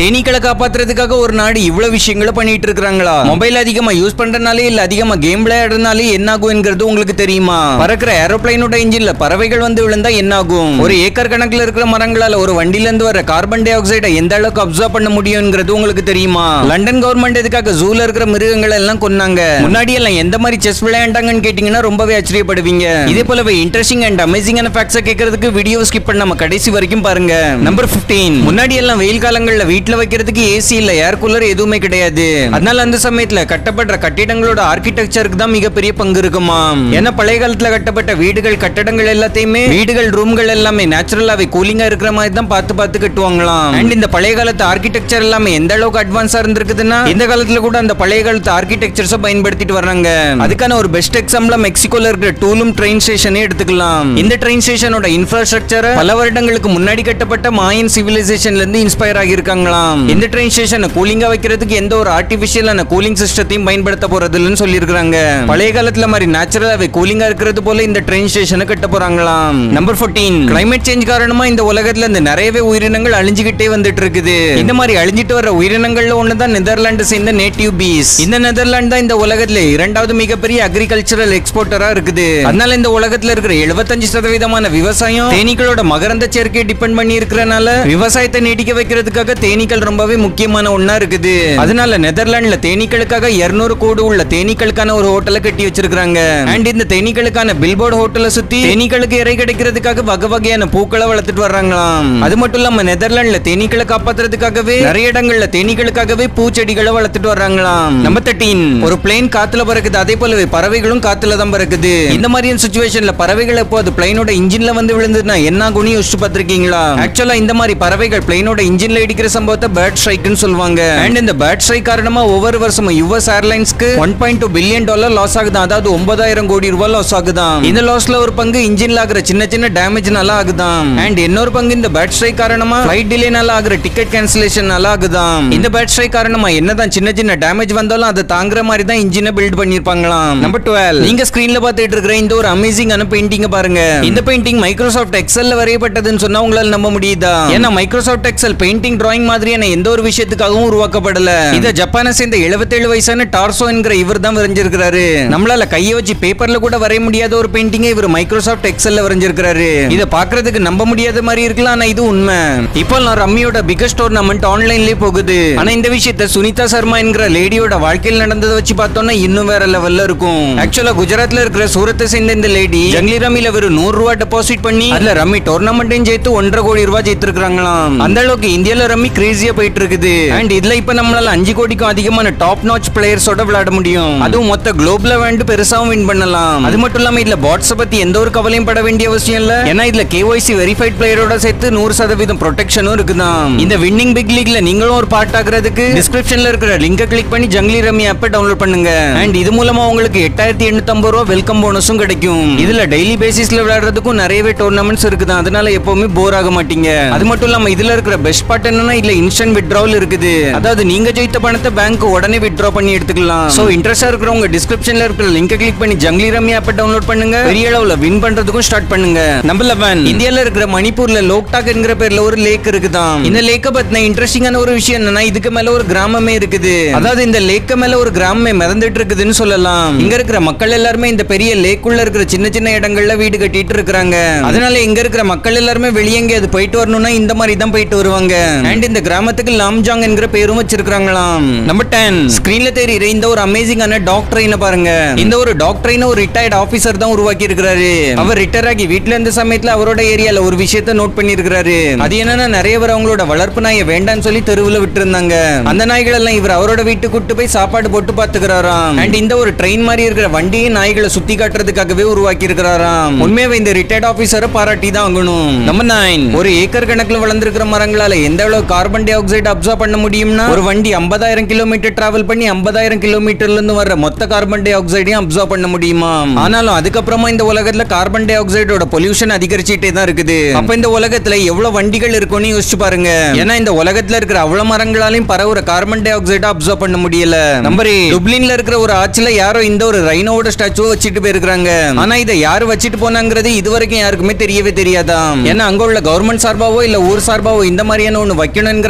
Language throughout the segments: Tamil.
தேனீக்களை காப்பாத்துறதுக்காக ஒரு நாடு இவ்வளவு விஷயங்களை பண்ணிட்டு இருக்காங்களா மொபைல் அதிகமா யூஸ் பண்றதுனாலே இல்ல அதிகமா கேம் விளையாடுறதுனாலே என்ன ஆகும்ங்கிறது உங்களுக்கு தெரியுமா பறக்கிற ஏரோப்ளைனோட இன்ஜின்ல பறவைகள் வந்து விழுந்தா என்ன ஆகும் ஒரு ஏக்கர் கணக்குல இருக்கிற மரங்களால ஒரு வண்டில இருந்து வர கார்பன் டை ஆக்சைடை எந்த அளவுக்கு அப்சர்வ் பண்ண முடியும்ங்கிறது உங்களுக்கு தெரியுமா லண்டன் கவர்மெண்ட் இதுக்காக ஜூல இருக்கிற மிருகங்களை எல்லாம் கொன்னாங்க முன்னாடி எல்லாம் எந்த மாதிரி செஸ் விளையாண்டாங்கன்னு கேட்டீங்கன்னா ரொம்பவே ஆச்சரியப்படுவீங்க இதே போலவே இன்ட்ரெஸ்டிங் அண்ட் அமேசிங்கான ஃபேக்ட்ஸை கேட்கறதுக்கு வீடியோ ஸ்கிப் பண்ணாம கடைசி வரைக்கும் பாருங்க நம்பர் 15 முன்னாடி எல்லாம் வெயில் காலங்கள்ல வீட்ல வைக்கிறதுக்கு ஏசி இல்ல ஏர் கூலர் எதுவுமே கிடையாது அதனால அந்த சமயத்துல கட்டப்படுற கட்டிடங்களோட ஆர்கிடெக்சருக்கு தான் மிகப்பெரிய பங்கு இருக்குமா ஏன்னா பழைய காலத்துல கட்டப்பட்ட வீடுகள் கட்டடங்கள் எல்லாத்தையுமே வீடுகள் ரூம்கள் எல்லாமே நேச்சுரலாவே கூலிங்கா இருக்கிற மாதிரி தான் பார்த்து பார்த்து கட்டுவாங்களாம் அண்ட் இந்த பழைய காலத்து ஆர்கிடெக்சர் எல்லாமே எந்த அளவுக்கு அட்வான்ஸா இருந்திருக்குதுன்னா இந்த காலத்துல கூட அந்த பழைய காலத்து ஆர்கிடெக்சர்ஸை பயன்படுத்திட்டு வர்றாங்க அதுக்கான ஒரு பெஸ்ட் எக்ஸாம்பிளா மெக்சிகோல இருக்கிற டூலும் ட்ரெயின் ஸ்டேஷனே எடுத்துக்கலாம் இந்த ட்ரெயின் ஸ்டேஷனோட இன்ஃப்ராஸ்ட்ரக்சர் பல வருடங்களுக்கு முன்னாடி கட்டப்பட்ட மாயன் சிவிலைசேஷன்ல இருந்து இன்ஸ்பயர் ஆகி இருக்காங்களாம் இந்த ட்ரெயின் ஸ்டேஷனை கூலிங்கா வைக்கிறதுக்கு எந்த ஒரு ஆர்டிபிஷியலான கூலிங் சிஸ்டத்தையும் பயன்படுத்த போறது இல்லைன்னு சொல்லியிருக்காங்க பழைய காலத்துல மாதிரி நேச்சுரலாவே கூலிங்கா இருக்கிறது போல இந்த ட்ரெயின் ஸ்டேஷனை கட்ட போறாங்களாம் நம்பர் 14 கிளைமேட் சேஞ்ச் காரணமா இந்த உலகத்துல இந்த நிறையவே உயிரினங்கள் அழிஞ்சுகிட்டே வந்துட்டு இருக்குது இந்த மாதிரி அழிஞ்சிட்டு வர உயிரினங்கள்ல ஒண்ணுதான் நெதர்லாந்து சேர்ந்த நேட்டிவ் பீஸ் இந்த நெதர்லாந்து தான் இந்த உலகத்துல இரண்டாவது மிகப்பெரிய அக்ரிகல்ச்சரல் எக்ஸ்போர்ட்டரா இருக்குது அதனால இந்த உலகத்துல இருக்கிற 75% சதவீதமான விவசாயம் தேனீக்களோட மகரந்த சேர்க்கையை டிபெண்ட் பண்ணி இருக்கிறனால விவசாயத்தை நீடிக்க வைக்கிறதுக்காக தேனீக்கள் ரொம்பவே முக்கியமான ஒண்ணா இருக்குது அதனால நெதர்லாந்துல தேனீக்களுக்காக 200 கோடி உள்ள தேனீக்களுக்கான ஒரு ஹோட்டலை கட்டி வச்சிருக்காங்க அண்ட் இந்த தேனீக்களுக்கான பில்போர்டு ஹோட்டலை சுத்தி தேனீக்களுக்கு இறை கிடைக்கிறதுக்காக வகை வகையான பூக்களை வளர்த்துட்டு வர்றாங்களாம் அது மட்டும் இல்லாம நெதர்லாந்துல தேனீக்களை காப்பாத்துறதுக்காகவே நிறைய இடங்கள்ல தேனீக்களுக்காகவே பூச்செடிகளை வளர்த்துட்டு வர்றாங்களாம் நம்பர் தேர்ட்டீன் ஒரு பிளேன் காத்துல பறக்குது அதே போலவே பறவைகளும் காத்துல தான் பறக்குது இந்த மாதிரியான சுச்சுவேஷன்ல பறவைகள் எப்போ அது பிளைனோட இன்ஜின்ல வந்து விழுந்ததுன்னா என்ன ஆகும்னு யோசிச்சு பார்த்திருக்கீங்களா ஆக்சுவலா இந்த மாதிரி பறவைகள் பிளைனோட இன்ஜின்ல இடிக்கிற சம்பவத்தை பேர்ட் ஸ்ட்ரைக்னு சொல்லுவாங்க அண்ட் இந்த பேர்ட் ஸ்ட்ரைக் காரணமா ஒவ்வொரு வருஷமும் யுஎஸ் ஏர்லைன்ஸ்க்கு one point two billion dollar loss ஆகுதான் அதாவது ஒன்பதாயிரம் கோடி ரூபாய் லாஸ் ஆகுதாம் இந்த லாஸ்ல ஒரு பங்கு இன்ஜின்ல ஆகுற சின்ன சின்ன டேமேஜ்னால ஆகுதாம் அண்ட் இன்னொரு பங்கு இந்த பேர்ட் ஸ்ட்ரைக் காரணமா ஃபிளைட் டிலேனால ஆகுற டிக்கெட் கேன்சலேஷனால ஆகுதாம் இந்த பேர்ட் ஸ்ட்ரைக் காரணமா என்னதான் சின்ன சின்ன டேமேஜ் வந்தாலும் அதை தாங்குற மாதிரி தான் இன்ஜினை பில்ட் பண்ணிருப்பாங்களாம் நம்பர் 12 நீங்க ஸ்கிரீன்ல பார்த்துட்டு இருக்கிற இந்த ஒரு அமேசிங்கான பெயிண்டிங்க பாருங்க இந்த பெயிண்டிங் மைக்ரோசாஃப்ட் எக்ஸல்ல வரையப்பட்டதுன்னு சொன்னா உங்களால நம்ப முடியுதா ஏன்னா மைக்ரோசாஃப்ட் எக்ஸல் பெயிண்டிங் டிராயிங் மாதிரியான எந்த ஒரு விஷயத்துக்காகவும் உருவாக்கப்படல இத ஜப்பானை சேர்ந்த 77 வயசான டார்சோ என்கிற இவர் தான் வரைஞ்சிருக்கிறாரு நம்மளால கையை வச்சு பேப்பர்ல கூட வரைய முடியாத ஒரு பெயிண்டிங்கை இவர் மைக்ரோசாஃப்ட் எக்ஸல்ல வரைஞ்சிருக்கிறாரு இத பாக்குறதுக்கு நம்ப முடியாத மாதிரி இருக்கலாம் ஆனா இது உண்மை இப்போ நான் ரம்மியோட பிகஸ்ட் டோர்னமெண்ட் ஆன்லைன்லயே போகுது ஆனா இந்த விஷயத்த சுனிதா சர்மா என்கிற லேடியோட வாழ்க்கையில் நடந்ததை வச்சு பார்த்தோம்னா இன்னும் வேற லெவல்ல இருக்கும் ஆக்சுவலா குஜராத்ல இருக்கிற சூரத்தை சேர்ந்த இந்த லேடி ஜங்லி ரம்மில வெறும் நூறு ரூபாய் டெபாசிட் பண்ணி அதுல ரம்மி டோர்னமெண்ட்டையும் சேர்த்து ஒன்றரை கோடி ரூபாய் ஜெயித்திருக்காங்களாம் அந்த அளவுக்கு இந்தியால ரம்மி கிரேசியா போயிட்டு இருக்குது அண்ட் இதுல இப்ப நம்மளால அஞ்சு கோடிக்கும் அதிகமான டாப் நாச் பிளேயர்ஸோட விளையாட முடியும் அதுவும் மொத்த குளோப்ல வேண்டு பெருசாவும் வின் பண்ணலாம் அது மட்டும் இல்லாம இதுல பாட்ஸ் பத்தி எந்த ஒரு கவலையும் பட வேண்டிய அவசியம் இல்ல ஏன்னா இதுல கேஒய்சி வெரிஃபைட் பிளேயரோட சேர்த்து நூறு சதவீதம் ப்ரொடெக்ஷனும் இருக்குதாம் இந்த வின்னிங் பிக் லீக்ல நீங்களும் ஒரு பார்ட் ஆகுறதுக்கு டிஸ்கிரிப்ஷன்ல இருக்கிற லிங்கை கிளிக் பண்ணி ஜங்லி ரம்மி ஆப்பை டவுன்லோட் பண்ணுங்க அண்ட் இது மூலமா உங்களுக்கு எட்டாயிரத்தி எண்ணூத்தி ஐம்பது ரூபா வெல்கம் போனஸும் கிடைக்கும் இதுல டெய்லி பேசிஸ்ல விளையாடுறதுக்கும் நிறையவே டோர்னமெண்ட்ஸ் இருக்குது அதனால எப்பவுமே போர் ஆக மாட்டீங்க அது மட்டும் இல்லாம இதுல இருக்கிற பெஸ்ட் பார்ட் என்னன்னா இதுல இன்ஸ்டன்ட் வித்ட்ராவல் இருக்குது அதாவது நீங்க ஜெயித்த பணத்தை பேங்க் உடனே வித்ட்ரா பண்ணி எடுத்துக்கலாம் சோ இன்ட்ரெஸ்டா இருக்கிறவங்க டிஸ்கிரிப்ஷன்ல இருக்கிற லிங்கை கிளிக் பண்ணி ஜங்லி ரம்மி ஆப்பை டவுன்லோட் பண்ணுங்க பெரிய அளவுல வின் பண்றதுக்கும் ஸ்டார்ட் பண்ணுங்க நம்பர் லெவன் இந்தியால இருக்கிற மணிப்பூர்ல லோக்டாக் என்கிற பேர்ல ஒரு லேக் இருக்குதாம் இந்த லேக்க பத்தின இன்ட்ரெஸ்டிங்கான ஒரு விஷயம் என்னன்னா இதுக்கு மேல ஒரு கிராமமே இருக்குது அதாவது இந்த லேக்க மேல ஒரு கிராமமே மிதந்துட்டு இருக்குதுன்னு சொல்லலாம் இங்க இருக்கிற மக்கள் எல்லாருமே இந்த பெரிய லேக்குள்ள இருக்கிற சின்ன சின்ன இடங்கள்ல வீடு கட்டிட்டு இருக்காங்க அதனால இங்க இருக்கிற மக்கள் எல்லாருமே வெளியே எங்கேயாவது போயிட்டு வரணும்னா இந்த மாதிரி தான் போயிட்டு வருவாங்க அண்ட் இந்த கிராமத்துக்கு லாம்ஜாங் என்கிற பேரும் வச்சிருக்காங்களாம் நம்பர் டென் ஸ்கிரீன்ல தெரியுற இந்த ஒரு அமேசிங்கான டாக்டரைன பாருங்க இந்த ஒரு டாக்டரைன ஒரு ரிட்டையர்ட் ஆபீசர் தான் உருவாக்கி இருக்கிறாரு அவர் ரிட்டையர் ஆகி வீட்ல இருந்த சமயத்துல அவரோட ஏரியால ஒரு விஷயத்த நோட் பண்ணி இருக்கிறாரு அது என்னன்னா நிறைய பேர் அவங்களோட வளர்ப்பு நாயை வேண்டாம்னு சொல்லி தெருவுல விட்டு இருந்தாங்க அந்த நாய்கள் எல்லாம் இவர் அவரோட வீட்டுக்கு கூட்டு போய் சாப்பாடு போட்டு பாத்துக்கிறாராம் அண்ட் இந்த ஒரு ட்ரெயின் மாதிரி இருக்கிற வண்டியை நாய்களை சுத்தி காட்டுறதுக்காகவே உருவாக்கி இருக்கிறாராம் உண்மையாவே இந்த ரிட்டையர்ட் ஆபீசரை பாராட்டி தான் ஆகணும் நம்பர் நைன் ஒரு ஏக்கர் கணக்குல வளர்ந்திருக்கிற மரங்களால எந்த அளவு கார்பன் டை ஆக்சைடு அப்சர்வ் பண்ண முடியும்னா ஒரு வண்டி 50000 கிலோமீட்டர் டிராவல் பண்ணி 50000 கிலோமீட்டர்ல இருந்து வர்ற மொத்த கார்பன் டை ஆக்சைடையும் அப்சர்வ் பண்ண முடியுமா ஆனாலும் அதுக்கப்புறமா இந்த உலகத்துல கார்பன் டை ஆக்சைடோட பொல்யூஷன் அதிகரிச்சுட்டே தான் இருக்குது அப்ப இந்த உலகத்துல எவ்வளவு வண்டிகள் இருக்கும்னு யோசிச்சு பாருங்க ஏன்னா இந்த உலகத்துல இருக்கிற அவ்வளவு மரங்களாலையும் பரவுற கார்பன் டை ஆக்சைடை அப்சர்வ் பண்ண முடியல நம்பர் டுப்ளின்ல இருக்கிற ஒரு ஆட்சில யாரோ இந்த ஒரு ரைனோட ஸ்டாச்சுவை வச்சுட்டு போயிருக்காங்க ஆனா இதை யாரு வச்சுட்டு போனாங்கிறது இதுவரைக்கும் யாருக்குமே தெரியவே தெரியாதாம் ஏன்னா அங்க உள்ள கவர்மெண்ட் சார்பாவோ இல்ல ஊர் சார்பாவோ இந்த மாதிரியான ஒண்ணு வைக்கணுங்கிற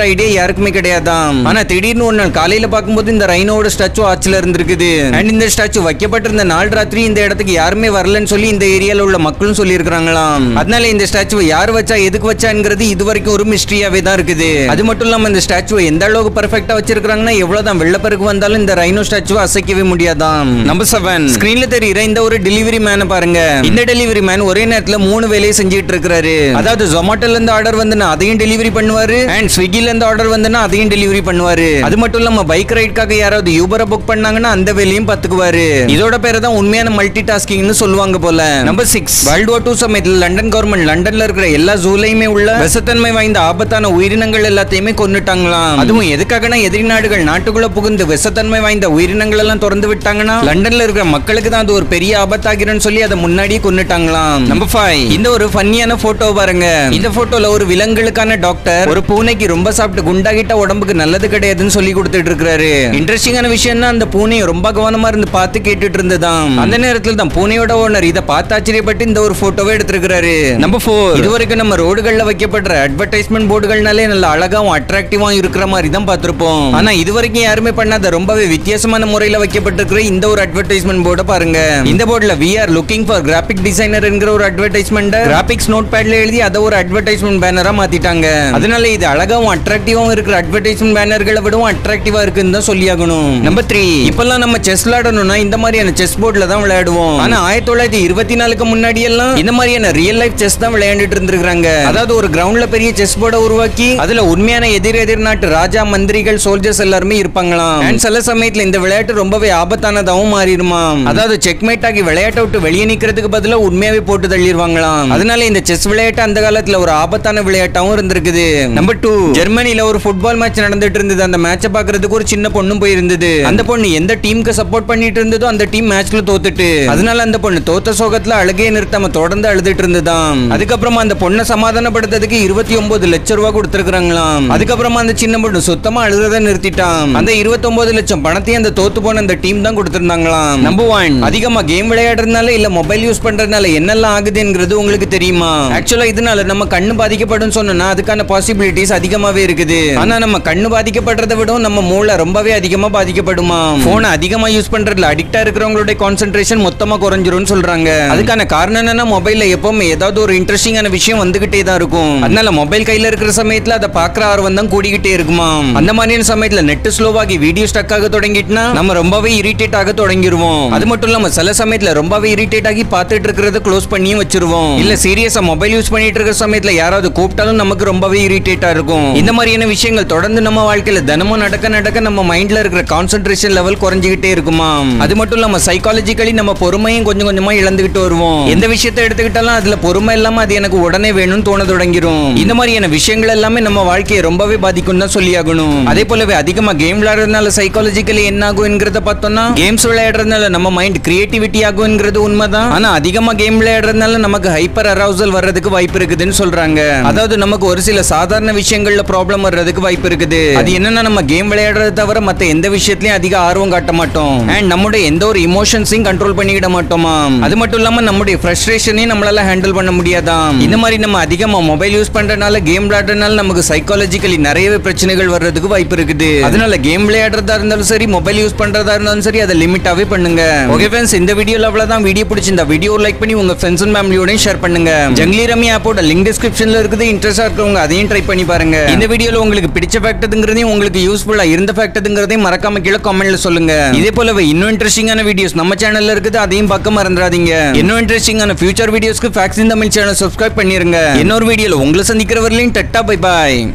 ஐடியா யாருக்குமே கிடையாதாம் ஆனா திடீர்னு ஒரு நாள் காலையில பார்க்கும்போது இந்த ரைனோட ஸ்டாச்சு ஆச்சுல இருந்திருக்குது அண்ட் இந்த ஸ்டாச்சு வைக்கப்பட்டிருந்த நாள் ராத்திரி இந்த இடத்துக்கு யாருமே வரலன்னு சொல்லி இந்த ஏரியால உள்ள மக்களும் சொல்லி இருக்காங்களாம் அதனால இந்த ஸ்டாச்சுவை யார் வச்சா எதுக்கு வச்சாங்கிறது இது வரைக்கும் ஒரு மிஸ்ட்ரியாவே தான் இருக்குது அது மட்டும் இல்லாம இந்த ஸ்டாச்சுவை எந்த அளவுக்கு பர்ஃபெக்டா வச்சிருக்காங்கன்னா எவ்வளவுதான் வெள்ளப்பெருக்கு வந்தாலும் இந்த ரைனோ ஸ்டாச்சுவை அசைக்கவே முடியாதாம் நம்பர் செவன் ஸ்கிரீன்ல தெரியுற இந்த ஒரு டெலிவரி மேனை பாருங்க இந்த டெலிவரி மேன் ஒரே நேரத்துல மூணு வேலையை செஞ்சுட்டு இருக்காரு அதாவது ஜொமேட்டோல இருந்து ஆர்டர் வந்துன்னா அதையும் டெலிவரி பண்ணுவாரு அண்ட் ஸ்விக்கில இருந்து ஆர்டர் வந்துன்னா அதையும் டெலிவரி பண்ணுவாரு அது மட்டும் இல்லாம பைக் ரைடுக்காக யாராவது யூபரை புக் பண்ணாங்கன்னா அந்த வேலையும் பாத்துக்குவாரு இதோட பேரு தான் உண்மையான மல்டி டாஸ்கிங்னு சொல்லுவாங்க போல number six world war two London government கவர்மெண்ட் லண்டன்ல இருக்கிற எல்லா ஜூலையுமே உள்ள விஷத்தன்மை வாய்ந்த ஆபத்தான உயிரினங்கள் எல்லாத்தையுமே கொன்னுட்டாங்களாம் அதுவும் எதுக்காகனா எதிரி நாடுகள் நாட்டுக்குள்ள புகுந்து விஷத்தன்மை வாய்ந்த உயிரினங்கள் எல்லாம் திறந்து விட்டாங்கன்னா லண்டன்ல இருக்கிற மக்களுக்கு தான் அது ஒரு பெரிய ஆபத்தாகிறன்னு சொல்லி அதை முன்னாடியே கொன்னுட்டாங்களாம் நம்பர் ஃபைவ் இந்த ஒரு ஃபன்னியான போட்டோ பாருங்க இந்த போட்டோல ஒரு விலங்குகளுக்கான டாக்டர் ஒரு பூனைக்கு ரொம்ப சாப்பிட்டு குண்டாகிட்ட உடம்புக்கு நல்லது கிடையாதுன்னு சொல்லி கொடுத்துட்டு இருக்காரு இன்ட்ரெஸ்டிங்கான விஷயம்னா அந்த பூனையை ரொம்ப கவனமா இருந்து பார்த்து கேட்டுட்டு இருந்ததாம் அந்த நேரத்துல தான் பூனையோட ஓனர் இதை பார்த்து ஆச்சரியப்பட்டு இந்த ஒரு போட்டோவை எடுத்திருக்கிறாரு நம்பர் ஃபோர் இது வரைக்கும் நம்ம ரோடுகள்ல வைக்கப்படுற அட்வர்டைஸ்மெண்ட் போர்டுகள்னாலே நல்ல அழகாவும் அட்ராக்டிவாவும் இருக்கிற மாதிரி தான் பார்த்திருப்போம் ஆனா இது வரைக்கும் யாருமே பண்ணாத ரொம்பவே வித்தியாசமான முறையில வைக்கப்பட்டிருக்கிற இந்த ஒரு அட்வர்டைஸ்மெண்ட் போர்டை பாருங்க இந்த போர்டுல we are looking for graphic designer என்கிற ஒரு அட்வர்டைஸ்மெண்ட் கிராபிக்ஸ் நோட் பேட்ல எழுதி அதை ஒரு அட்வர்டைஸ்மெண்ட் பேனரா மாத்திட்டாங்க அதனால இது அழகாவும் அட்ராக்டிவாவும் இருக்கிற அட்வர்டைஸ்மெண்ட் பேனர்களை விடவும் அட்ராக்டிவா இருக்குன்னு தான் சொல்லியாகணும் நம்பர் த்ரீ இப்பெல்லாம் நம்ம செஸ் விளையாடணும்னா இந்த மாதிரியான செஸ் போர்ட்ல தான் விளையாடுவோம் ஆனா ஆயிரத்தி தொள்ளாயிரத்தி இருபத்தி நாலுக்கு முன்னாடி எல்லாம் இந்த மாதிரியான ரியல் லைஃப் செஸ் தான் விளையாண்டுட்டு இருந்திருக்காங்க அதாவது ஒரு கிரவுண்ட்ல பெரிய செஸ் போர்டை உருவாக்கி அதுல உண்மையான எதிர் எதிர் நாட்டு ராஜா மந்திரிகள் சோல்ஜர்ஸ் எல்லாருமே இருப்பாங்களாம் And சில சமயத்துல இந்த விளையாட்டு ரொம்பவே ஆபத்தானதாகவும் மாறிடுமா அதாவது செக்மேட் ஆகி விளையாட்டை விட்டு வெளியே நிக்கிறதுக்கு பதிலா உண்மையாவே போட்டு தள்ளிடுவாங்களாம் அதனால இந்த செஸ் விளையாட்டு அந்த காலத்துல ஒரு ஆபத்தான விளையாட்டாவும் இருந்திருக்குது நம்பர் டூ ஜெர்மனில ஒரு ஃபுட்பால் மேட்ச் நடந்துட்டு இருந்தது அந்த மேட்சை பாக்குறதுக்கு ஒரு சின்ன பொண்ணும் போயிருந்தது அந்த பொண்ணு எந்த டீமுக்கு சப்போர்ட் பண்ணிட்டு இருந்ததோ அந்த டீம் மேட்ச்ல தோத்துட்டு அதனால அந்த பொண்ணு தோத்த சோகத்துல அழுகையை நிறுத்தாம தொடர்ந்து அழுதுட்டு இருந்ததாம் அதுக்கப்புறமா அந்த பொண்ணை சமாதானப்படுத்துறதுக்கு இருபத்தி ஒன்பது லட்சம் ரூபாய் கொடுத்திருக்காங்களாம் அதுக்கப்புறமா அந்த சின்ன பொண்ணு சுத்தமா அழுகிறத நிறுத்திட்டான் அந்த இருபத்தி ஒன்பது லட்சம் பணத்தையும் அந்த தோத்து போன அந்த டீம் தான் கொடுத்திருந்தாங்களாம் நம்பர் ஒன் அதிகமா கேம் விளையாடுறதுனால இல்ல மொபைல் யூஸ் பண்றதுனால என்னெல்லாம் ஆகுதுங்கிறது உங்களுக்கு தெரியுமா ஆக்சுவலா இதனால நம்ம கண்ணு பாதிக்கப்படும் சொன்னா அதுக்கான பாசிபிலிட்டிஸ் அதிகமாவே இருக்குது ஆனா நம்ம கண்ணு பாதிக்கப்படுறதை விடவும் நம்ம மூளை ரொம்பவே அதிகமா பாதிக்கப்படுமா போனை அதிகமா யூஸ் பண்றதுல அடிக்டா இருக்கிறவங்களுடைய கான்சென்ட்ரேஷன் மொத்தமா குறைஞ்சிரும்னு சொல்றாங்க அதுக்கான காரணம் என்னன்னா மொபைல்ல எப்பவுமே ஏதாவது ஒரு இன்ட்ரெஸ்டிங்கான விஷயம் வந்துகிட்டே தான் இருக்கும் அதனால மொபைல் கையில இருக்கிற சமயத்துல அதை பாக்குற ஆர்வம் தான் கூடிக்கிட்டே இருக்குமா அந்த மாதிரியான சமயத்துல நெட் ஸ்லோவாகி வீடியோ ஸ்டக் ஆக தொடங்கிட்டுனா நம்ம ரொம்பவே இரிட்டேட் ஆக தொடங்கிருவோம் அது மட்டும் இல்லாம சில சமயத்துல ரொம்பவே இரிட்டேட் ஆகி பார்த்துட்டு இருக்கிறத க்ளோஸ் பண்ணியும் வச்சிருவோம் இல்ல சீரியஸா மொபைல் யூஸ் பண்ணிட்டு இருக்கிற சமயத்துல யாராவது கூப்பிட்டாலும் நமக்கு ரொம்பவே இரிட்டேட்டா இருக்கும் இந்த மாதிரியான விஷயங்கள் தொடர்ந்து நம்ம வாழ்க்கையில தினமும் நடக்க நடக்க நம்ம மைண்ட்ல இருக்கிற கான்சென்ட்ரேஷன் லெவல் குறைஞ்சிக்கிட்டே இருக்குமா அது மட்டும் இல்லாம சைக்காலஜிக்கலி நம்ம பொறுமையும் கொஞ்சம் கொஞ்சமா இழந்துகிட்டு வருவோம் எந்த விஷயத்தை எடுத்துக்கிட்டாலும் அதுல பொறுமை இல்லாம அது எனக்கு உடனே வேணும்னு தோண தொடங்கிரும் இந்த மாதிரியான விஷயங்கள் எல்லாமே நம்ம வாழ்க்கையை ரொம்பவே பாதிக்கும் தான் சொல்லியாகணும் அதே போலவே அதிகமா கேம் விளையாடுறதுனால சைக்காலஜிக்கலி என்ன ஆகும்ங்கிறத பார்த்தோம்னா கேம்ஸ் விளையாடுறதுனால நம்ம மைண்ட் கிரியேட்டிவிட்டி ஆகும்ங்கிறது உண்மைதான் ஆனா அதிகமா கேம் விளையாடுறதுனால நமக்கு ஹைப்பர் அரௌசல் வர்றதுக்கு வாய்ப்பு இருக்குதுன்னு சொல்றாங்க அதாவது நமக்கு ஒரு சில சாதாரண விஷயங்கள்ல ப்ராப்ளம் வர்றதுக்கு வாய்ப்பு இருக்குது அது என்னன்னா நம்ம கேம் விளையாடுறத தவிர மத்த எந்த விஷயத்திலயும் அதிக ஆர்வம் காட்ட மாட்டோம் அண்ட் நம்முடைய எந்த ஒரு இமோஷன்ஸையும் கண்ட்ரோல் பண்ணிக்கிட மாட்டோமா அது மட்டும் இல்லாம நம்முடைய ஃப்ரஸ்ட்ரேஷனையும் நம்மளால ஹேண்டில் பண்ண முடியாதாம் இந்த மாதிரி நம்ம அதிகமா மொபைல் யூஸ் பண்றதுனால கேம் விளையாடுறதுனால நமக்கு சைக்காலஜிக்கலி நிறையவே பிரச்சனைகள் வர்றதுக்கு வாய்ப்பு இருக்குது அதனால கேம் விளையாடுறதா இருந்தாலும் சரி மொபைல் யூஸ் பண்றதா இருந்தாலும் சரி அதை லிமிட்டாவே பண்ணுங்க ஓகே ஃப்ரெண்ட்ஸ் இந்த வீடியோல அவ்வளவுதான் வீடியோ பிடிச்சிருந்தா வீடியோ லைக் பண்ணி உங்க ஃப்ரெண்ட்ஸ் அண்ட் ஃபேமிலியோட ஷேர் பண்ணுங்க ஜங்லி ரமி ஆப்போட லிங்க் டிஸ்கிரிப்ஷன்ல இருக்குது இன்ட்ரெஸ்டா இருக்கவங்க அதையும் ட்ரை பண்ணி பாருங்க இந்த வீடியோல உங்களுக்கு பிடிச்ச ஃபேக்டதுங்கிறதையும் உங்களுக்கு யூஸ்ஃபுல்லா இருந்த ஃபேக்டதுங்கிறதையும் மறக்காம கீழே கமெண்ட்ல சொல்லுங்க இதே போலவே இன்னும் இன்ட்ரெஸ்டிங்கான வீடியோஸ் நம்ம சேனல்ல இருக்குது அதையும் பார்க்க மறந்துடாதீங்க இன்னும் இன்ட்ரெஸ்டிங்கான ஃபியூச்சர் வீடியோஸ்க்கு facts in Tamil channel subscribe பண்ணிருங்க இன்னொரு வீடியோல உங்களை சந்திக்கிற வரலையும் டட்டா பை பாய்